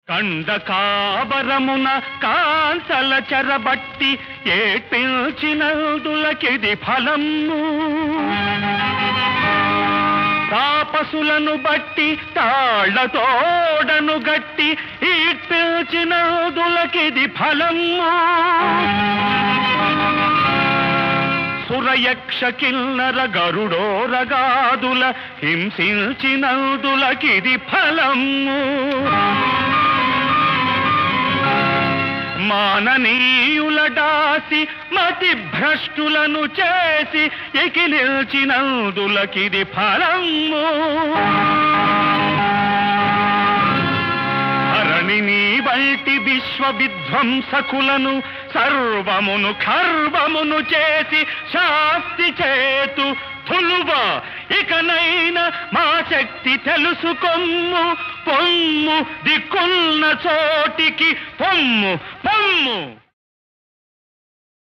కండ కాబరమున కాంసల చెరబట్టి ఏడ్పించినందులకిది ఫలము తాపసులను బట్టి తాళ్లతోడను గట్టి ఈడ్పించినందులకిది ఫలము సురయక్ష కిన్నర గరుడోరగాదుల హింసించినందులకిది ఫలము మాననీయుల దాసి మతి భ్రష్టులను చేసి ఎకిలిల్చినందులకిది ఫలము ధరణిని బయటి విశ్వ విధ్వంసకులను సర్వమును ఖర్వమును చేసి శాస్తి చేతు తులువ ఇకనైనా మా శక్తి తెలుసుకొమ్ము పొమ్ము దిక్కున్న చోటికి పొమ్ము పొమ్ము